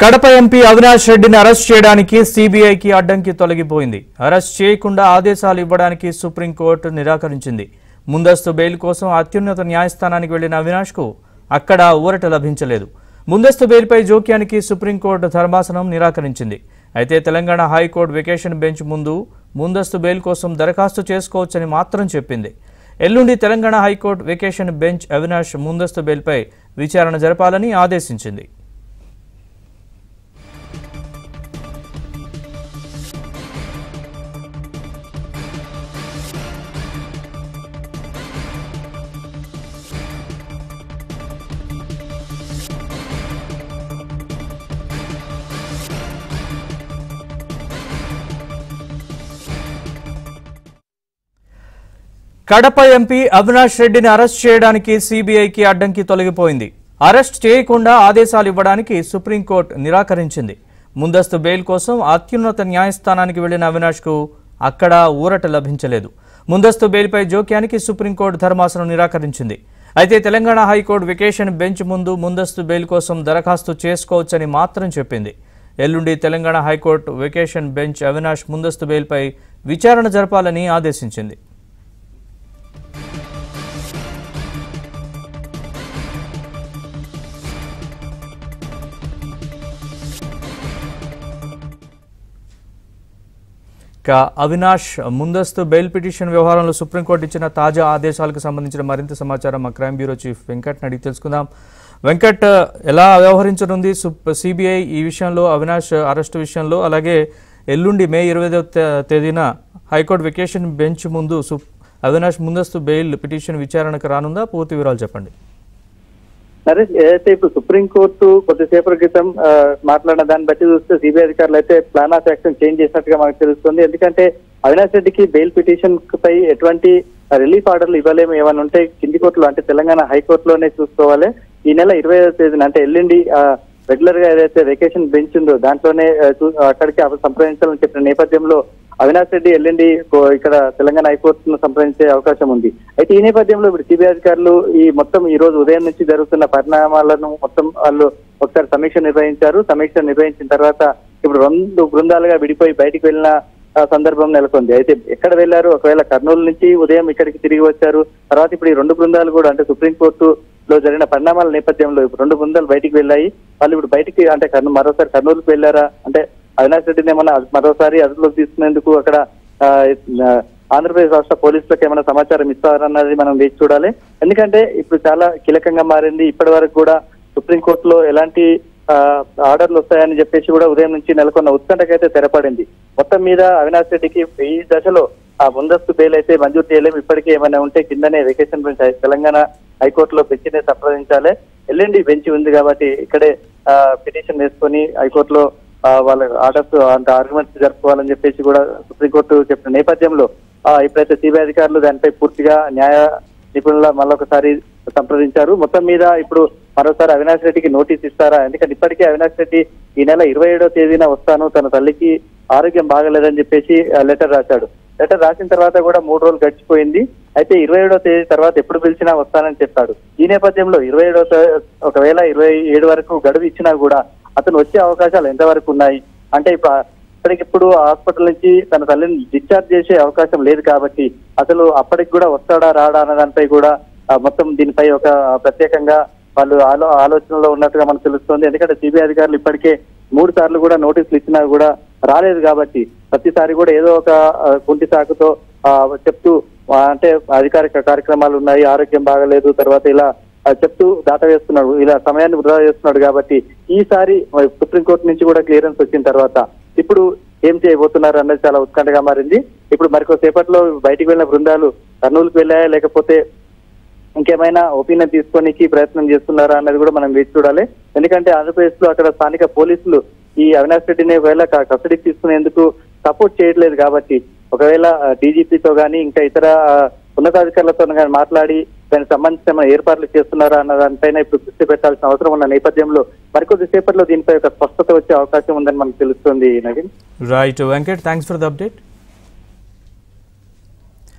Kadapa MP Avinash రెడ్డిని arrest చేయడానికి సిబిఐకి అడ్డంకి తొలగిపోయింది అరెస్ట్ చేయకుండా ఆదేశాలు ఇవ్వడానికి సుప్రీంకోర్టు నిరాకరించింది ముందస్తు బెయిల్ కోసం అత్యున్నత న్యాయస్థానానికి వెళ్లిన అవినాష్కు అక్కడ ఊరట లభించలేదు ముందస్తు బెయిల్పై జోక్యానికి సుప్రీంకోర్టు ధర్మాసనం నిరాకరించింది అయితే తెలంగాణ హైకోర్టు వెకేషన్ బెంచ్ ముందు ముందస్తు బెయిల్ కోసం దరఖాస్తు చేసుకోవచ్చని మాత్రం చెప్పింది ఎల్లుండి Telangana high court vacation bench Avinash ముందస్తు బెయిల్పై విచారణ జరపాలని ఆదేశించింది కడప ఎంపీ అవినాష్ రెడ్డిని అరెస్ట్ చేయడానికి సిబిఐకి అడ్డంకి తొలగిపోయింది అరెస్ట్ చేయకుండా ఆదేశాలు ఇవ్వడానికి సుప్రీంకోర్టు నిరాకరించింది ముందస్తు బెయిల్ కోసం అత్యున్నత న్యాయస్థానానికి వెళ్లిన అవినాష్కు అక్కడ ఊరట లభించలేదు ముందస్తు బెయిల్పై జోక్యానికి సుప్రీంకోర్టు ధర్మాసనం నిరాకరించింది అయితే తెలంగాణ హైకోర్టు వెకేషన్ బెంచ్ ముందు ముందస్తు బెయిల్ కోసం దరఖాస్తు చేసుకోవచ్చని మాత్రం చెప్పింది ఎల్లుండి Telangana high court vacation bench Avinash ముందస్తు బెయిల్పై విచారణ జరపాలని ఆదేశించింది ఇక అవినాష్ ముందస్తు బెయిల్ పిటిషన్ వ్యవహారంలో సుప్రీంకోర్టు ఇచ్చిన తాజా ఆదేశాలకు సంబంధించిన మరింత సమాచారం మా క్రైమ్ బ్యూరో చీఫ్ వెంకట్ అడిగి తెలుసుకుందాం వెంకట్ ఎలా వ్యవహరించనుంది సిబిఐ ఈ విషయంలో అవినాష్ అరెస్టు విషయంలో అలాగే ఎల్లుండి మే ఇరవై తేదీన హైకోర్టు వెకేషన్ బెంచ్ ముందు సు అవినాష్ ముందస్తు బెయిల్ పిటిషన్ విచారణకు రానుందా పూర్తి వివరాలు చెప్పండి నరేష్ ఏదైతే ఇప్పుడు సుప్రీంకోర్టు కొద్దిసేపటి క్రితం ఆ, మాట్లాడిన దాన్ని బట్టి చూస్తే సిబిఐ అధికారులు అయితే ప్లాన్ ఆఫ్ యాక్షన్ చేంజ్ చేసినట్టుగా మనకు తెలుస్తుంది ఎందుకంటే అవినాష్ రెడ్డికి బెయిల్ పిటిషన్ పై ఎటువంటి రిలీఫ్ ఆర్డర్లు ఇవ్వలేము ఏమైనా ఉంటే కింది కోర్టులో అంటే తెలంగాణ హైకోర్టులోనే చూసుకోవాలి ఈ నెల ఇరవై తేదీన అంటే ఎల్లుండి రెగ్యులర్ గా ఏదైతే వెకేషన్ బెంచ్ ఉందో దాంట్లోనే ఆ, చూ- అక్కడికి అవి సంప్రదించాలని చెప్పిన నేపథ్యంలో అవినాష్ రెడ్డి ఎల్లుండి కో- ఇక్కడ తెలంగాణ హైకోర్టును సంప్రదించే అవకాశం ఉంది అయితే ఈ నేపథ్యంలో ఇప్పుడు సిబిఐ అధికారులు ఈ మొత్తం ఈ రోజు ఉదయం నుంచి జరుగుతున్న పరిణామాలను మొత్తం వాళ్ళు ఒకసారి సమీక్ష నిర్వహించారు సమీక్ష నిర్వహించిన తర్వాత ఇప్పుడు రెండు బృందాలుగా విడిపోయి బయటికి వెళ్ళిన ఆ, సందర్భం నెలకొంది అయితే ఎక్కడ వెళ్లారు ఒకవేళ కర్నూలు నుంచి ఉదయం ఇక్కడికి తిరిగి వచ్చారు తర్వాత ఇప్పుడు ఈ రెండు బృందాలు కూడా అంటే సుప్రీంకోర్టు లో జరిగిన పరిణామాల నేపథ్యంలో ఇప్పుడు రెండు బృందాలు బయటికి వెళ్ళాయి వాళ్ళు ఇప్పుడు బయటికి అంటే కర్నూ మరోసారి కర్నూలుకు వెళ్ళారా అంటే అవినాష్ రెడ్డిని ఏమన్నా మరోసారి అదుపులోకి తీసుకునేందుకు అక్కడ ఆ, ఆ, ఆంధ్రప్రదేశ్ రాష్ట్ర పోలీసులకు ఏమైనా సమాచారం ఇస్తారన్నది మనం వేచి చూడాలి ఎందుకంటే ఇప్పుడు చాలా కీలకంగా మారింది ఇప్పటి వరకు కూడా సుప్రీంకోర్టులో ఎలాంటి ఆ, ఆర్డర్లు వస్తాయని చెప్పేసి కూడా ఉదయం నుంచి నెలకొన్న ఉత్కంఠకైతే తెరపడింది మొత్తం మీద అవినాష్ రెడ్డికి ఈ దశలో ఆ ముందస్తు బెయిల్ అయితే మంజూరు చేయలేము ఇప్పటికే ఏమైనా ఉంటే కిందనే వెకేషన్ బెంచ్ హై- తెలంగాణ హైకోర్టులో బెంచ్నే సంప్రదించాలి ఎల్లుండి బెంచ్ ఉంది కాబట్టి ఇక్కడే పిటిషన్ వేసుకొని హైకోర్టులో ఆ, వాళ్ళ ఆర్డర్స్ అంత ఆర్గ్యుమెంట్స్ జరుపుకోవాలని చెప్పేసి కూడా సుప్రీంకోర్టు చెప్పిన నేపథ్యంలో ఆ, ఇప్పుడైతే సిబిఐ అధికారులు దానిపై పూర్తిగా న్యాయ నిపుణుల మళ్ళొకసారి సంప్రదించారు మొత్తం మీద ఇప్పుడు మరోసారి అవినాష్ రెడ్డికి నోటీస్ ఇస్తారా ఎందుకంటే ఇప్పటికే అవినాష్ రెడ్డి ఈ నెల ఇరవై ఏడో తేదీన వస్తాను తన తల్లికి ఆరోగ్యం బాగలేదని చెప్పేసి లెటర్ రాశాడు లెటర్ రాసిన తర్వాత కూడా మూడు రోజులు గడిచిపోయింది అయితే ఇరవై ఏడో తేదీ తర్వాత ఎప్పుడు పిలిచినా వస్తానని చెప్పాడు ఈ నేపథ్యంలో ఇరవై ఏడో ఒకవేళ ఇరవై ఏడు వరకు గడువు ఇచ్చినా కూడా అతను వచ్చే అవకాశాలు ఎంతవరకు ఉన్నాయి అంటే ఇప్పుడు ఆ- ఇప్పటికిప్పుడు హాస్పిటల్ నుంచి తన తల్లిని డిశ్చార్జ్ చేసే అవకాశం లేదు కాబట్టి అసలు అప్పటికి కూడా వస్తాడా రాడా అన్న దానిపై కూడా ఆ, మొత్తం దీనిపై ఒక ప్రత్యేకంగా వాళ్ళు ఆలో ఆలోచనలో ఉన్నట్టుగా మనకు తెలుస్తుంది ఎందుకంటే సిబిఐ అధికారులు ఇప్పటికే మూడు సార్లు కూడా నోటీసులు ఇచ్చినా కూడా రాలేదు కాబట్టి ప్రతిసారి కూడా ఏదో ఒక ఆ, కుంటి సాకుతో ఆ, చెప్తూ ఆ, అంటే అధికారిక కార్యక్రమాలు ఉన్నాయి ఆరోగ్యం బాగలేదు తర్వాత ఇలా ఆ, చెప్తూ దాట వేస్తున్నాడు ఇలా సమయాన్ని వృధా చేస్తున్నాడు కాబట్టి ఈసారి మరి సుప్రీంకోర్టు నుంచి కూడా క్లియరెన్స్ వచ్చిన తర్వాత ఇప్పుడు ఏం చేయబోతున్నారు అన్నది చాలా ఉత్కంఠగా మారింది ఇప్పుడు మరికొద్దిసేపట్లో బయటికి వెళ్ళిన బృందాలు కర్నూలుకు వెళ్ళాయా లేకపోతే ఇంకేమైనా ఒపీనియన్ తీసుకోనికి ప్రయత్నం చేస్తున్నారా అన్నది కూడా మనం వేచి చూడాలి ఎందుకంటే ఆంధ్రప్రదేశ్ లో అక్కడ స్థానిక పోలీసులు ఈ అవినాష్ రెడ్డిని ఒకవేళ క- కస్టడీకి తీసుకునేందుకు సపోర్ట్ చేయట్లేదు కాబట్టి ఒకవేళ డీజీపీతో గానీ ఇంకా ఇతర ఆ, ఉన్నతాధికారులతో కానీ మాట్లాడి దానికి సంబంధించిన ఏమైనా ఏర్పాట్లు చేస్తున్నారా అన్న దానిపైన ఇప్పుడు దృష్టి పెట్టాల్సిన అవసరం ఉన్న నేపథ్యంలో మరికొద్ది సేపట్లో దీనిపై ఒక స్పష్టత వచ్చే అవకాశం ఉందని మనకు తెలుస్తుంది Naveen right Venkat thanks for the update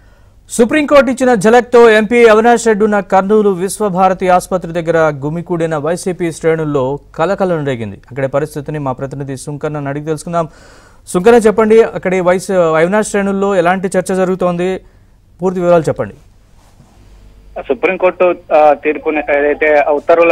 supreme court ఇచ్చిన ఝలక్తో ఎంపీ అవినాష్ రెడ్డి ఉన్న కర్నూలు విశ్వభారతి ఆసుపత్రి దగ్గర గుమికూడిన వైసీపీ శ్రేణుల్లో కలకలం రేగింది అక్కడి పరిస్థితిని మా ప్రతినిధి సుంకన్న అడిగి తెలుసుకుందాం సుంకన్న చెప్పండి అక్కడి వైస్ అవినాష్ శ్రేణుల్లో ఎలాంటి చర్చ జరుగుతోంది పూర్తి వివరాలు చెప్పండి సుప్రీంకోర్టు ఆ, తీర్పుని ఏదైతే ఉత్తర్వుల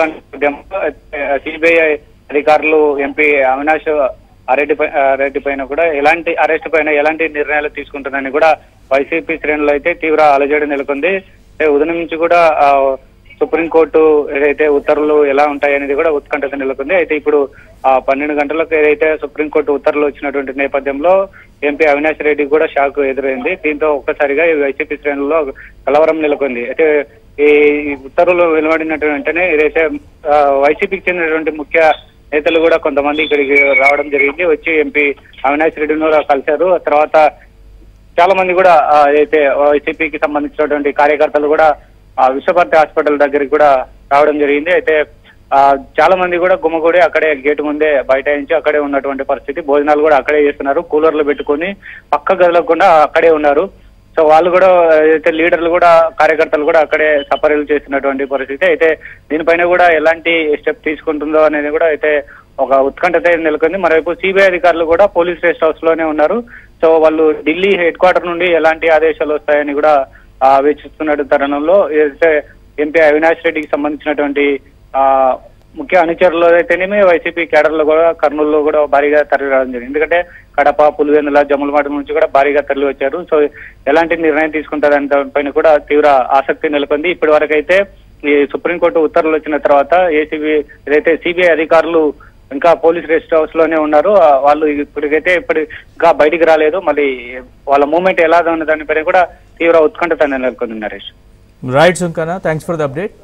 సిబిఐ అధికారులు ఎంపీ అవినాష్ రెడ్డి పై- ఆ, రెడ్డి పైన కూడా ఎలాంటి అరెస్ట్ పైన ఎలాంటి నిర్ణయాలు తీసుకుంటుందని కూడా వైసీపీ శ్రేణులు అయితే తీవ్ర అలజడి నెలకొంది అంటే ఉదయం నుంచి కూడా ఆ, సుప్రీంకోర్టు ఏదైతే ఉత్తర్వులు ఎలా ఉంటాయి అనేది కూడా ఉత్కంఠత నెలకొంది అయితే ఇప్పుడు ఆ పన్నెండు గంటలకు ఏదైతే సుప్రీంకోర్టు ఉత్తర్వులు వచ్చినటువంటి నేపథ్యంలో ఎంపీ అవినాష్ రెడ్డి కూడా షాక్ ఎదురైంది దీంతో ఒక్కసారిగా ఈ వైసీపీ శ్రేణుల్లో కలవరం నెలకొంది అయితే ఈ ఉత్తర్వులు వెలువడినటువంటి వెంటనే ఏదైతే ఆ, వైసీపీకి చెందినటువంటి ముఖ్య నేతలు కూడా కొంతమంది ఇక్కడికి రావడం జరిగింది వచ్చి ఎంపీ అవినాష్ రెడ్డిని కూడా కలిశారు ఆ తర్వాత చాలా మంది కూడా ఆ, అయితే వైసీపీకి సంబంధించినటువంటి కార్యకర్తలు కూడా ఆ విశ్వభారతి హాస్పిటల్ దగ్గరికి కూడా రావడం జరిగింది అయితే ఆ, చాలా మంది కూడా గుమ్మగూడి అక్కడే గేటు ముందే బైఠాయించి అక్కడే ఉన్నటువంటి పరిస్థితి భోజనాలు కూడా అక్కడే చేస్తున్నారు కూలర్లు పెట్టుకొని పక్క గదలకుండా అక్కడే ఉన్నారు సో వాళ్ళు కూడా అయితే లీడర్లు కూడా కార్యకర్తలు కూడా అక్కడే సపర్యలు చేస్తున్నటువంటి పరిస్థితి అయితే దీనిపైన కూడా ఎలాంటి స్టెప్ తీసుకుంటుందో అనేది కూడా అయితే ఒక ఉత్కంఠత అయితే నెలకొంది మరోవైపు సిబిఐ అధికారులు కూడా పోలీస్ రెస్ట్ హౌస్ లోనే ఉన్నారు సో వాళ్ళు ఢిల్లీ హెడ్ క్వార్టర్ నుండి ఎలాంటి ఆదేశాలు వస్తాయని కూడా ఆ, వేచిస్తున్నట్టు తరుణంలో ఏదైతే ఎంపీ అవినాష్ రెడ్డికి సంబంధించినటువంటి ఆ ముఖ్య అనుచరులు అయితేనేమి వైసీపీ కేడర్లో కూడా కర్నూలులో కూడా భారీగా తరలి రావడం జరిగింది ఎందుకంటే కడప పులివెందుల జమ్ములమాట నుంచి కూడా భారీగా తరలి వచ్చారు సో ఎలాంటి నిర్ణయం తీసుకుంటారనే దానిపైన కూడా తీవ్ర ఆసక్తి నెలకొంది ఇప్పటి వరకు అయితే ఈ సుప్రీంకోర్టు ఉత్తర్వులు వచ్చిన తర్వాత ఏసీబీ ఏదైతే సిబిఐ అధికారులు ఇంకా పోలీస్ రెస్ట్ హౌస్ లోనే ఉన్నారు ఆ, వాళ్ళు ఇప్పటికైతే ఇప్పుడు ఇంకా బయటికి రాలేదు మళ్ళీ వాళ్ళ మూమెంట్ ఎలా ఉన్న దానిపైన కూడా తీవ్ర ఉత్కంఠత నెలకొంది Naresh right Sunkanna thanks for the update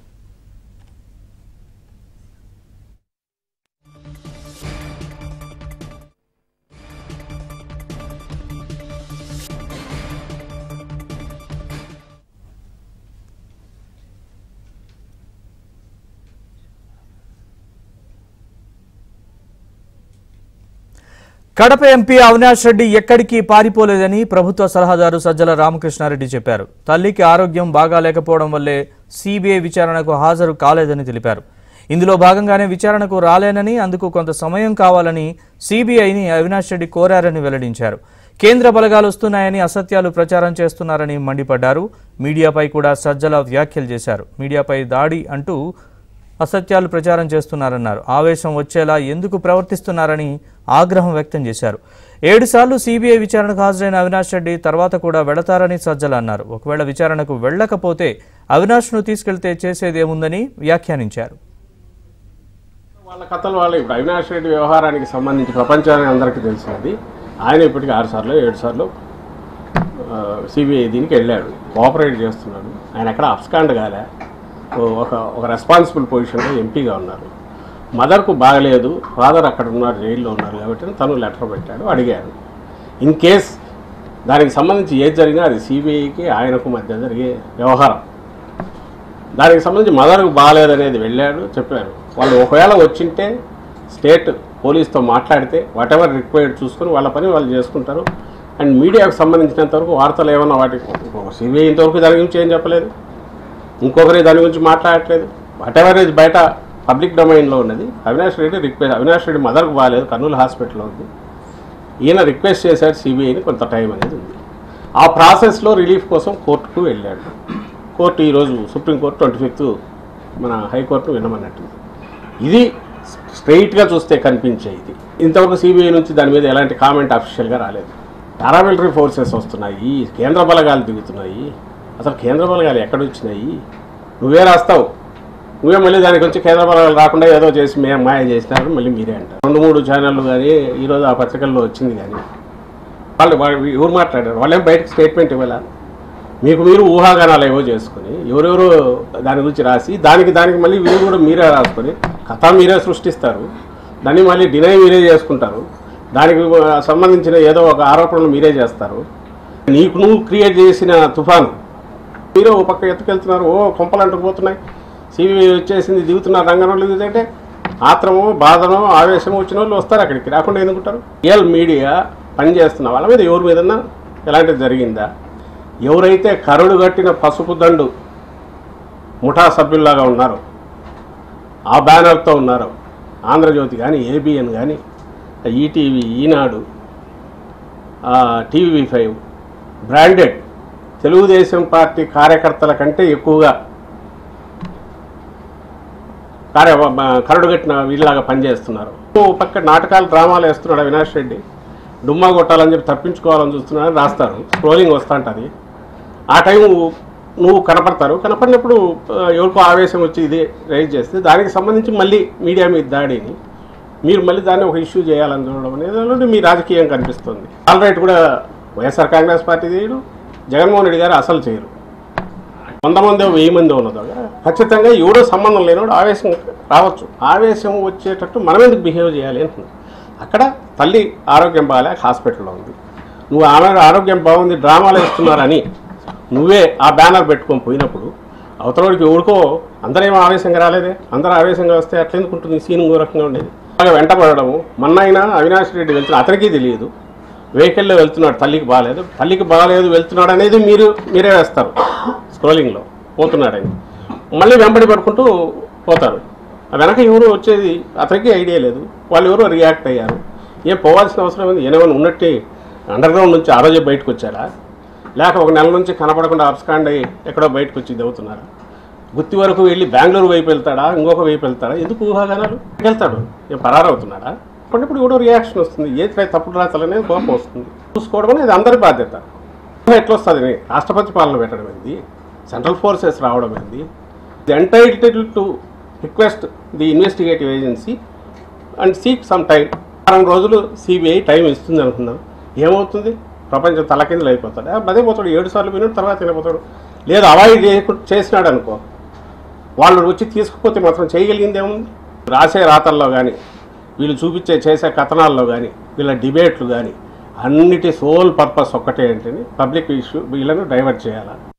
Kadapa MP Avinash Reddy ఎక్కడికి పారిపోలేదని ప్రభుత్వ సలహాదారు సజ్జల రామకృష్ణారెడ్డి చెప్పారు తల్లికి ఆరోగ్యం బాగా లేకపోవడం వల్లే సిబిఐ విచారణకు హాజరు కాలేదని తెలిపారు ఇందులో భాగంగానే విచారణకు రాలేనని అందుకు కొంత సమయం కావాలని సిబిఐని అవినాష్ రెడ్డి కోరారని వెల్లడించారు కేంద్ర బలగాలు వస్తున్నాయని అసత్యాలు ప్రచారం చేస్తున్నారని మండిపడ్డారు మీడియాపై కూడా సజ్జల వ్యాఖ్యలు చేశారు మీడియాపై దాడి అంటూ అసత్యాలు ప్రచారం చేస్తున్నారన్నారు ఆవేశం వచ్చేలా ఎందుకు ప్రవర్తిస్తున్నారని ఆగ్రహం వ్యక్తం చేశారు ఏడుసార్లు సిబిఐ విచారణకు హాజరైన అవినాష్ రెడ్డి తర్వాత కూడా వెళతారని సజ్జల అన్నారు ఒకవేళ విచారణకు వెళ్ళకపోతే అవినాష్ను తీసుకెళ్తే చేసేదేముందని వ్యాఖ్యానించారు వాళ్ళ కథలు వాళ్ళు ఇప్పుడు అవినాష్ రెడ్డి వ్యవహారానికి సంబంధించి ప్రపంచానికి అందరికీ తెలిసినది ఆయన ఇప్పటికి ఆరు సార్లు ఏడు సార్లు సిబిఐ దీనికి వెళ్ళాడు కోఆపరేట్ చేస్తున్నాడు ఆయన ఎక్కడ అబ్స్కాండ్ కాలే ఓ ఒక ఒక రెస్పాన్సిబుల్ పొజిషన్లో ఎంపీగా ఉన్నారు మదర్కు బాగలేదు ఫాదర్ అక్కడ ఉన్నారు జైల్లో ఉన్నారు కాబట్టి తను లెటర్ పెట్టాడు అడిగాడు ఇన్ కేస్ దానికి సంబంధించి ఏది జరిగినా అది సిబిఐకి ఆయనకు మధ్య జరిగే వ్యవహారం దానికి సంబంధించి మదర్కు బాగాలేదనేది వెళ్ళాడు చెప్పారు వాళ్ళు ఒకవేళ వచ్చింటే స్టేట్ పోలీస్తో మాట్లాడితే వాట్ ఎవర్ రిక్వైర్డ్ చూసుకొని వాళ్ళ పని వాళ్ళు చేసుకుంటారు అండ్ మీడియాకు సంబంధించినంత వరకు వార్తలు ఏమన్నా వాటికి సిబిఐ ఇంతవరకు దాని గురించి ఏం చెప్పలేదు ఇంకొకరి దాని గురించి మాట్లాడట్లేదు వాట్ ఎవర్ ఇస్ బయట పబ్లిక్ డొమైన్లో ఉన్నది అవినాష్ రెడ్డి రిక్వెస్ట్ అవినాష్ రెడ్డి మదర్కు బాగాలేదు కర్నూలు హాస్పిటల్లో ఉంది ఈయన రిక్వెస్ట్ చేశాడు సిబిఐని కొంత టైం అనేది ఉంది ఆ ప్రాసెస్లో రిలీఫ్ కోసం కోర్టుకు వెళ్ళాడు కోర్టు ఈరోజు సుప్రీంకోర్టు ట్వంటీ ఫిఫ్త్ మన హైకోర్టు వినమన్నట్టు ఇది స్ట్రైట్గా చూస్తే కనిపించే ఇది ఇంతవరకు సిబిఐ నుంచి దాని మీద ఎలాంటి కామెంట్ అఫీషియల్గా రాలేదు పారామిలిటరీ ఫోర్సెస్ వస్తున్నాయి కేంద్ర బలగాలు దిగుతున్నాయి అసలు కేంద్ర బలగాలు ఎక్కడ వచ్చినాయి నువ్వే రాస్తావు నువ్వే మళ్ళీ దానికి వచ్చి కేంద్ర బలగాలు రాకుండా ఏదో చేసి మేము మాయ చేసినారు మళ్ళీ మీరే అంటారు రెండు మూడు ఛానళ్ళు కానీ ఈరోజు ఆ పత్రికల్లో వచ్చింది కానీ వాళ్ళు వాళ్ళు ఎవరు మాట్లాడారు వాళ్ళేం బయటకు స్టేట్మెంట్ ఇవ్వాల మీకు మీరు ఊహాగానాలు ఏవో చేసుకొని ఎవరెవరు దాని గురించి రాసి దానికి దానికి మళ్ళీ వీరు కూడా మీరే రాసుకొని కథ మీరే సృష్టిస్తారు దాన్ని మళ్ళీ డినై మీరే చేసుకుంటారు దానికి సంబంధించిన ఏదో ఒక ఆరోపణలు మీరే చేస్తారు నీకు నువ్వు క్రియేట్ చేసిన తుఫాను మీరు ఓ పక్క ఎత్తుకెళ్తున్నారు ఓ కొంపలు అంటుకుపోతున్నాయి సిబిఐ వచ్చేసింది దిగుతున్నారు రంగంలో దిగుతుంటే ఆత్రమో బాధనో ఆవేశమో వచ్చిన వాళ్ళు వస్తారు అక్కడికి రాకుండా ఎందుకుంటారు రియల్ మీడియా పనిచేస్తున్న వాళ్ళ మీద ఎవరి మీదన్నా ఎలాంటిది జరిగిందా ఎవరైతే కరుడు కట్టిన పసుపు దండు ముఠా సభ్యుల్లాగా ఉన్నారో ఆ బ్యానర్తో ఉన్నారో ఆంధ్రజ్యోతి కానీ ఏబిఎన్ కానీ ETV Eenadu TV five branded Telugu Desam party కార్యకర్తల కంటే ఎక్కువగా కార్య కరడుగట్టిన వీళ్ళలాగా పనిచేస్తున్నారు ఓ పక్క నాటకాలు డ్రామాలు వేస్తున్నాడు అవినాష్ రెడ్డి డుమ్మా కొట్టాలని చెప్పి తప్పించుకోవాలని చూస్తున్నాడని రాస్తారు స్క్రోలింగ్ వస్తూ ఉంటుంది ఆ టైం నువ్వు కనపడతారు కనపడినప్పుడు ఆ, ఎవరికో ఆవేశం వచ్చి ఇది రైజ్ చేస్తే దానికి సంబంధించి మళ్ళీ మీడియా మీద దాడిని మీరు మళ్ళీ దాన్ని ఒక ఇష్యూ చేయాలని చూడడం అనేది అందులో మీ రాజకీయం కనిపిస్తుంది ఆల్ రైట్ కూడా వైఎస్ఆర్ కాంగ్రెస్ పార్టీ చేయడు జగన్మోహన్ రెడ్డి గారు అసలు చేయరు వంద మంది వెయ్యి మంది ఉన్నదో ఖచ్చితంగా ఎవడో సంబంధం లేనివాడు ఆవేశం రావచ్చు ఆవేశం వచ్చేటట్టు మనం ఎందుకు బిహేవ్ చేయాలి అంటున్నాను అక్కడ తల్లి ఆరోగ్యం బాగాలేక హాస్పిటల్లో ఉంది నువ్వు ఆమె ఆరోగ్యం బాగుంది డ్రామాలు వేస్తున్నారని నువ్వే ఆ బ్యానర్ పెట్టుకొని పోయినప్పుడు అవతలవాడికి ఎవరికో అందరేమో ఆవేశంగా రాలేదే అందరూ ఆవేశంగా వస్తే అట్లా ఎందుకు ఉంటుంది సీన్ ఇంకో రకంగా ఉండేది అలాగే వెంటపడము మొన్నైనా అవినాష్ రెడ్డి వెళ్తున్నా అతనికి తెలియదు వెహికల్లో వెళ్తున్నాడు తల్లికి బాగాలేదు తల్లికి బాగాలేదు వెళ్తున్నాడు అనేది మీరు మీరే వేస్తారు స్క్రోలింగ్లో పోతున్నాడని మళ్ళీ వెంబడి పడుకుంటూ పోతారు ఆ వెనక ఎవరు వచ్చేది అతనికి ఐడియా లేదు వాళ్ళు ఎవరో రియాక్ట్ అయ్యారు ఏం పోవాల్సిన అవసరం ఉంది ఏమైనా ఉన్నట్టే అండర్ గ్రౌండ్ నుంచి ఆ రోజే బయటకు వచ్చారా లేక ఒక నెల నుంచి కనపడకుండా అబ్స్కాండ్ అయ్యి ఎక్కడో బయటకు వచ్చి దవ్వుతున్నారా గుత్తి వరకు వెళ్ళి బెంగళూరు వైపు వెళ్తాడా ఇంకొక వైపు వెళ్తాడా ఎందుకు ఊహాగానాలు వెళ్తాడు ఏం పరారవుతున్నాడా అప్పుడప్పుడు కూడా రియాక్షన్ వస్తుంది ఏ తప్పుడు రాతలనేది కోపం వస్తుంది చూసుకోవడం అనేది అందరి బాధ్యత ఊహ ఎట్లా వస్తుంది రాష్ట్రపతి పాలన పెట్టడం ఏంది సెంట్రల్ ఫోర్సెస్ రావడం ఏంది the entitle to request the investigative agency and seek some time వారం రోజులు సిబిఐ టైం ఇస్తుంది అనుకున్నాం ఏమవుతుంది ప్రపంచం తలకిందులు అయిపోతాడు ఆ, అదే పోతాడు ఏడు సార్లు వినడు తర్వాత వెళ్ళిపోతాడు లేదు అవాయిడ్ చేయకుండా చేసినాడు అనుకో వాళ్ళు వచ్చి తీసుకుపోతే మాత్రం చేయగలిగింది ఏముంది రాసే రాతల్లో కానీ వీళ్ళు చూపించే చేసే కథనాల్లో కానీ వీళ్ళ డిబేట్లు కానీ అన్నిటి సోల్ పర్పస్ ఒక్కటే ఏంటని పబ్లిక్ ఇష్యూ వీళ్ళను డైవర్ట్ చేయాలి